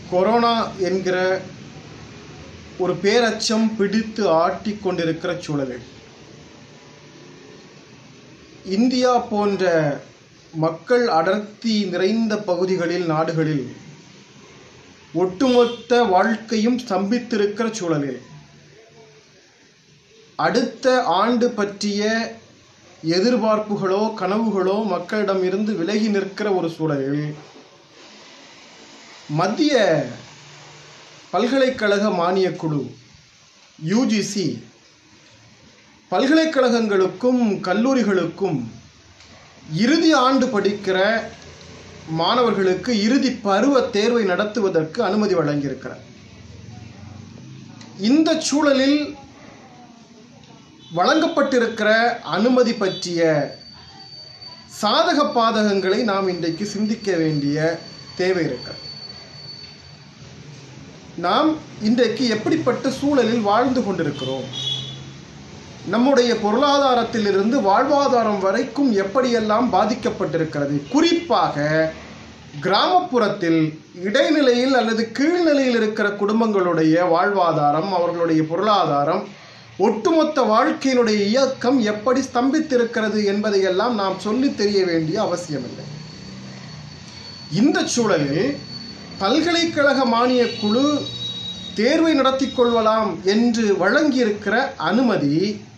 corona என்கிற ஒரு பேரச்சம் பிடித்து ஆட்டிக் கொண்டிருக்கிற சூழலில் இந்தியா போன்ற மக்கள் அடர்த்தி நிறைந்த பகுதிகளில் நாடுகளில் ஒட்டுமொத்த வாழ்க்கையும் ஸ்தம்பித்திருக்கிற சூழலில் அடுத்த ஆண்டு பற்றிய எதிர்பார்ப்புகளோ கனவுகளோ மக்களிடம் இருந்து விலகி நிற்கிற ஒரு சூழலில் மத்திய பல்கலைக்கழக மானியக் குழு யூஜிசி பல்கலைக்கழகங்களுக்கும் கல்லூரிகளுக்கும் இறுதி ஆண்டு படிக்கிற மாணவர்களுக்கு இறுதி பருவ தேர்வை நடத்துவதற்கு அனுமதி வழங்கியிருக்கிறார் இந்த சூழலில் வழங்கப்பட்டிருக்கிற அனுமதி பற்றிய சாதக பாதகங்களை நாம் இன்றைக்கு சிந்திக்க வேண்டிய தேவை இருக்கிறது நாம் இன்றைக்கு எப்படிப்பட்ட சூழலில் வாழ்ந்து கொண்டிருக்கிறோம் நம்முடைய பொருளாதாரத்திலிருந்து வாழ்வாதாரம் வரைக்கும் எப்படியெல்லாம் பாதிக்கப்பட்டிருக்கிறது குறிப்பாக கிராமப்புறத்தில் இடைநிலையில் அல்லது கீழ்நிலையில் இருக்கிற குடும்பங்களுடைய வாழ்வாதாரம் அவர்களுடைய பொருளாதாரம் ஒட்டுமொத்த வாழ்க்கையினுடைய இயக்கம் எப்படி ஸ்தம்பித்திருக்கிறது என்பதையெல்லாம் நாம் சொல்லித் தெரிய வேண்டிய அவசியமில்லை இந்த சூழலில் பல்கலைக்கழக மானியக் குழு தேர்வை நடத்திக் கொள்ளலாம் என்று வழங்கியிருக்கிற அனுமதி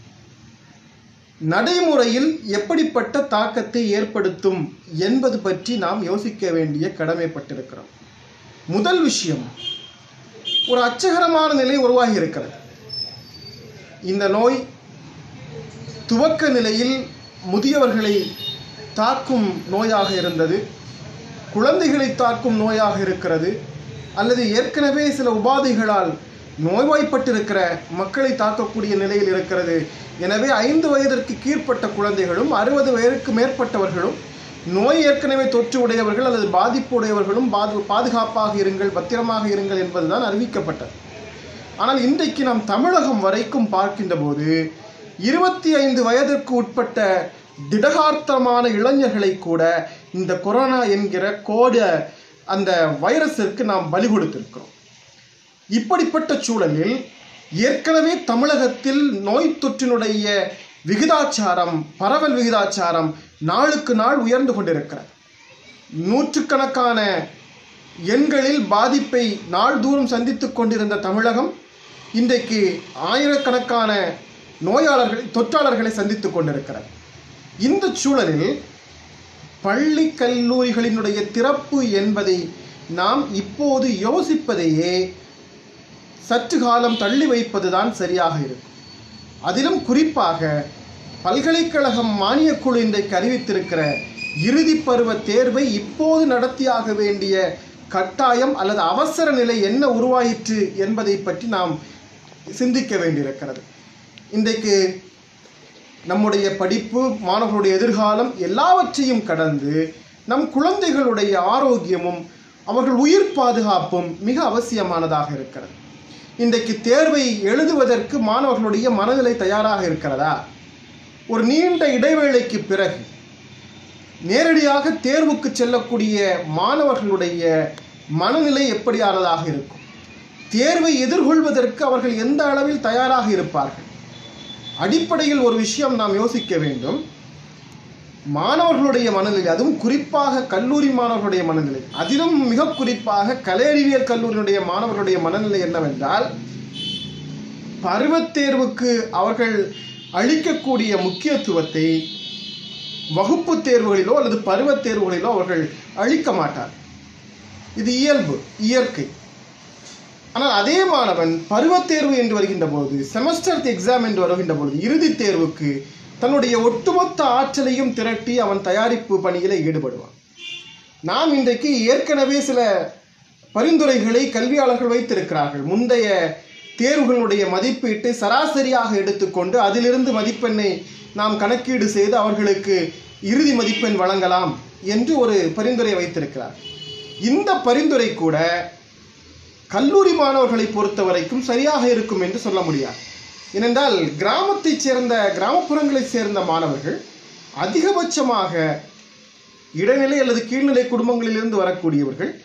நடைமுறையில் எப்படிப்பட்ட தாக்கத்தை ஏற்படுத்தும் என்பது பற்றி நாம் யோசிக்க வேண்டிய கடமைப்பட்டிருக்கிறோம் முதல் விஷயம் ஒரு அச்சகரமான நிலை உருவாகி இருக்கிறது இந்த நோய் துவக்க நிலையில் முதியவர்களை தாக்கும் நோயாக இருந்தது குழந்தைகளை தாக்கும் நோயாக இருக்கிறது அல்லது ஏற்கனவே சில உபாதைகளால் நோய்வாய்ப்பட்டிருக்கிற மக்களை தாக்கக்கூடிய நிலையில் இருக்கிறது எனவே ஐந்து வயதிற்கு கீழ்ப்பட்ட குழந்தைகளும் அறுபது வயதுக்கு மேற்பட்டவர்களும் நோய் ஏற்கனவே தொற்று உடையவர்கள் அல்லது பாதிப்பு உடையவர்களும் பாது பாதுகாப்பாக இருங்கள் பத்திரமாக இருங்கள் என்பதுதான் அறிவிக்கப்பட்டது ஆனால் இன்றைக்கு நாம் தமிழகம் வரைக்கும் பார்க்கின்ற போது இருபத்தி ஐந்து வயதிற்கு உட்பட்ட திடகார்த்தமான இளைஞர்களை கூட இந்த கொரோனா என்கிற கோட அந்த வைரஸிற்கு நாம் பலி கொடுத்திருக்கிறோம் இப்படிப்பட்ட சூழலில் ஏற்கனவே தமிழகத்தில் நோய் தொற்றினுடைய விகிதாச்சாரம் பரவல் விகிதாச்சாரம் நாளுக்கு நாள் உயர்ந்து கொண்டிருக்கிறது நூற்றுக்கணக்கான எண்களில் பாதிப்பை நாள்தூரம் சந்தித்துக் கொண்டிருந்த தமிழகம் இன்றைக்கு ஆயிரக்கணக்கான நோயாளர்களை தொற்றாளர்களை சந்தித்துக் கொண்டிருக்கிறது இந்த சூழலில் பள்ளி கல்லூரிகளினுடைய திறப்பு என்பதை நாம் இப்போது யோசிப்பதையே சற்று காலம் தள்ளி வைப்பதுதான் சரியாக இருக்கும் அதிலும் குறிப்பாக பல்கலைக்கழகம் மானியக் குழு இன்றைக்கு அறிவித்திருக்கிற இறுதி பருவ தேர்வை இப்போது நடத்தியாக வேண்டிய கட்டாயம் அல்லது அவசர நிலை என்ன உருவாயிற்று என்பதை பற்றி நாம் சிந்திக்க வேண்டியிருக்கிறது இன்றைக்கு நம்முடைய படிப்பு மாணவர்களுடைய எதிர்காலம் எல்லாவற்றையும் கடந்து நம் குழந்தைகளுடைய ஆரோக்கியமும் அவர்கள் உயிர் பாதுகாப்பும் மிக அவசியமானதாக இருக்கிறது இன்றைக்கு தேர்வை எழுதுவதற்கு மாணவர்களுடைய மனநிலை தயாராக இருக்கிறதா ஒரு நீண்ட இடைவேளைக்கு பிறகு நேரடியாக தேர்வுக்கு செல்லக்கூடிய மாணவர்களுடைய மனநிலை எப்படியானதாக இருக்கும் தேர்வை எதிர்கொள்வதற்கு அவர்கள் எந்த அளவில் தயாராக இருப்பார்கள் அடிப்படையில் ஒரு விஷயம் நாம் யோசிக்க வேண்டும் மாணவர்களுடைய மனநிலை அதுவும் குறிப்பாக கல்லூரி மாணவர்களுடைய மனநிலை அதிலும் மிக குறிப்பாக கலை அறிவியல் கல்லூரியினுடைய மாணவர்களுடைய மனநிலை என்னவென்றால் பருவத் தேர்வுக்கு அவர்கள் அளிக்கக்கூடிய முக்கியத்துவத்தை வகுப்பு தேர்வுகளிலோ அல்லது பருவத் தேர்வுகளிலோ அவர்கள் அளிக்க மாட்டார் இது இயல்பு இயற்கை ஆனால் அதே மாணவன் பருவத் தேர்வு என்று வருகின்ற போது செமஸ்டர் எக்ஸாம் என்று வருகின்ற பொழுது இறுதித் தேர்வுக்கு தன்னுடைய ஒட்டுமொத்த ஆற்றலையும் திரட்டி அவன் தயாரிப்பு பணியில் ஈடுபடுவான் நாம் இன்றைக்கு ஏற்கனவே சில பரிந்துரைகளை கல்வியாளர்கள் வைத்திருக்கிறார்கள் முந்தைய தேர்வுகளுடைய மதிப்பீட்டை சராசரியாக எடுத்துக்கொண்டு அதிலிருந்து மதிப்பெண்ணை நாம் கணக்கீடு செய்து அவர்களுக்கு இறுதி மதிப்பெண் வழங்கலாம் என்று ஒரு பரிந்துரை வைத்திருக்கிறார் இந்த பரிந்துரை கூட கல்லூரி மாணவர்களை பொறுத்த வரைக்கும் சரியாக இருக்கும் என்று சொல்ல முடியாது ஏனென்றால் கிராமத்தைச் சேர்ந்த கிராமப்புறங்களைச் சேர்ந்த மாணவர்கள் அதிகபட்சமாக இடைநிலை அல்லது கீழ்நிலை குடும்பங்களிலிருந்து வரக்கூடியவர்கள்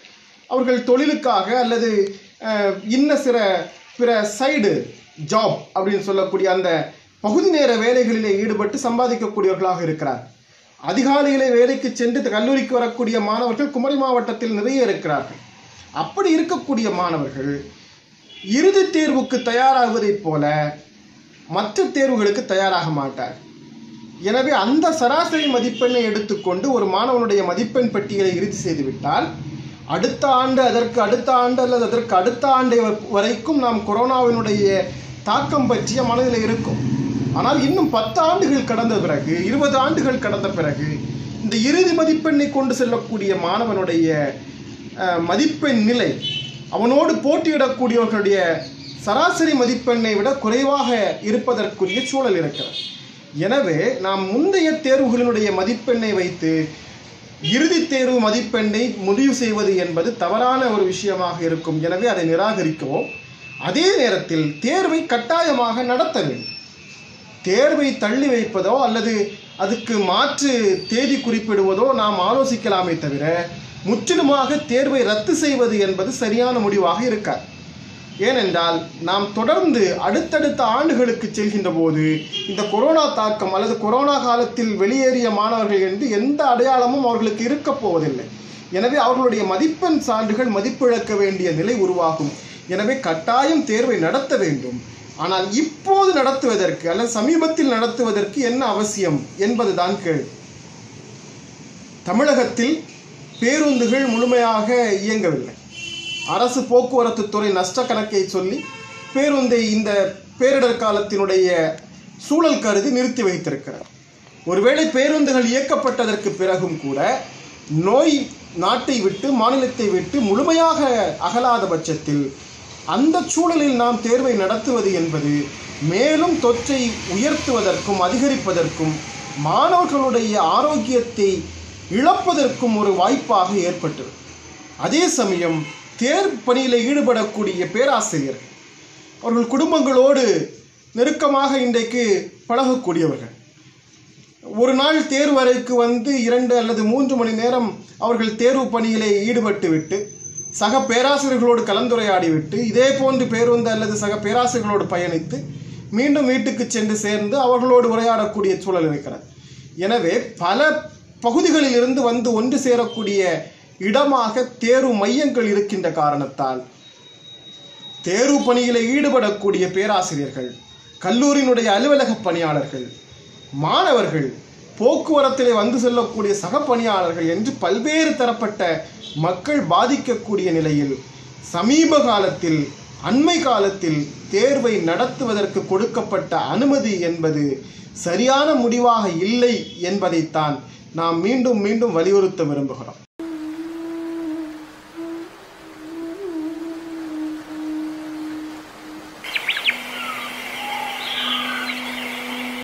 அவர்கள் தொழிலுக்காக அல்லது அஹ், இன்ன சில பிற சைடு ஜாப் அப்படின்னு சொல்லக்கூடிய அந்த பகுதி நேர வேலைகளிலே ஈடுபட்டு சம்பாதிக்கக்கூடியவர்களாக இருக்கிறார் அதிகாலையிலே வேலைக்கு சென்று கல்லூரிக்கு வரக்கூடிய மாணவர்கள் குமரி மாவட்டத்தில் நிறைய இருக்கிறார்கள் அப்படி இருக்கக்கூடிய மாணவர்கள் இறுதித் தேர்வுக்கு தயாராகுவதைப் போல மற்ற தேர்வுகளுக்கு தயாராக மாட்டார் எனவே அந்த சராசரி மதிப்பெண்ணை எடுத்துக்கொண்டு ஒரு மாணவனுடைய மதிப்பெண் பட்டியலை இறுதி செய்துவிட்டால் அடுத்த ஆண்டு அதற்கு அடுத்த ஆண்டு அல்லது அதற்கு அடுத்த ஆண்டு வ- வரைக்கும் நாம் கொரோனாவினுடைய தாக்கம் பற்றிய மனதில் இருக்கும் ஆனால் இன்னும் பத்து ஆண்டுகள் கடந்த பிறகு இருபது ஆண்டுகள் கடந்த பிறகு இந்த இறுதி மதிப்பெண்ணை கொண்டு செல்லக்கூடிய மாணவனுடைய அஹ், மதிப்பெண் நிலை அவனோடு போட்டியிடக்கூடியவர்களுடைய சராசரி மதிப்பெண்ணை விட குறைவாக இருப்பதற்குரிய சூழல் இருக்கிறது எனவே நாம் முந்தைய தேர்வுகளினுடைய மதிப்பெண்ணை வைத்து இறுதித் தேர்வு மதிப்பெண்ணை முடிவு செய்வது என்பது தவறான ஒரு விஷயமாக இருக்கும் எனவே அதை நிராகரிக்கவும் அதே நேரத்தில் தேர்வை கட்டாயமாக நடத்த வேண்டும் தேர்வை தள்ளி வைப்பதோ அல்லது அதுக்கு மாற்று தேதி குறிப்பிடுவதோ நாம் ஆலோசிக்கலாமே தவிர முற்றிலுமாக தேர்வை ரத்து செய்வது என்பது சரியான முடிவாக இருக்காது ஏனென்றால் நாம் தொடர்ந்து அடுத்தடுத்த ஆண்டுகளுக்கு செல்கின்ற போது இந்த கொரோனா தாக்கம் அல்லது கொரோனா காலத்தில் வெளியேறிய மாணவர்கள் என்று எந்த அடையாளமும் அவர்களுக்கு இருக்கப் போவதில்லை எனவே அவர்களுடைய மதிப்பெண் சான்றுகள் மதிப்பிழக்க வேண்டிய நிலை உருவாகும் எனவே கட்டாயம் தேர்வை நடத்த வேண்டும் ஆனால் இப்போது நடத்துவதற்கு அல்லது சமீபத்தில் நடத்துவதற்கு என்ன அவசியம் என்பதுதான் கேள்வி தமிழகத்தில் பேருந்துகள் முழுமையாக இயங்கவில்லை அரசு போக்குவரத்து துறை நஷ்ட கணக்கை சொல்லி பேருந்தை இந்த பேரிடர் காலத்தினுடைய சூழல் கருதி நிறுத்தி வைத்திருக்கிறார் ஒருவேளை பேருந்துகள் இயக்கப்பட்டதற்கு பிறகும் கூட நோய் நாட்டை விட்டு மாநிலத்தை விட்டு முழுமையாக அகலாத பட்சத்தில் அந்த சூழலில் நாம் தேர்வை நடத்துவது என்பது மேலும் தொற்றை உயர்த்துவதற்கும் அதிகரிப்பதற்கும் மாணவர்களுடைய ஆரோக்கியத்தை இழப்பதற்கும் ஒரு வாய்ப்பாக ஏற்பட்டது அதே சமயம் தேர்வு பணியில் ஈடுபடக்கூடிய பேராசிரியர்கள் அவர்கள் குடும்பங்களோடு நெருக்கமாக இன்றைக்கு பழகக்கூடியவர்கள் ஒரு நாள் தேர்வு அறைக்கு வந்து இரண்டு அல்லது மூன்று மணி நேரம் அவர்கள் தேர்வு பணியிலே ஈடுபட்டு விட்டு சக பேராசிரியர்களோடு கலந்துரையாடிவிட்டு இதே போன்று பேருந்து அல்லது சக பேராசிரியர்களோடு பயணித்து மீண்டும் வீட்டுக்கு சென்று சேர்ந்து அவர்களோடு உரையாடக்கூடிய சூழல் இருக்கிறது எனவே பல பகுதிகளில் இருந்து வந்து ஒன்று சேரக்கூடிய இடமாக தேர்வு மையங்கள் இருக்கின்ற காரணத்தால் தேர்வு பணியில் ஈடுபடக்கூடிய பேராசிரியர்கள் கல்லூரியினுடைய அலுவலக பணியாளர்கள் மாணவர்கள் போக்குவரத்திலே வந்து செல்லக்கூடிய சக பணியாளர்கள் என்று பல்வேறு தரப்பட்ட மக்கள் பாதிக்கக்கூடிய நிலையில் சமீப காலத்தில் அண்மை காலத்தில் தேர்வை நடத்துவதற்கு கொடுக்கப்பட்ட அனுமதி என்பது சரியான முடிவாக இல்லை என்பதைத்தான் நாம் மீண்டும் மீண்டும் வலியுறுத்த விரும்புகிறோம்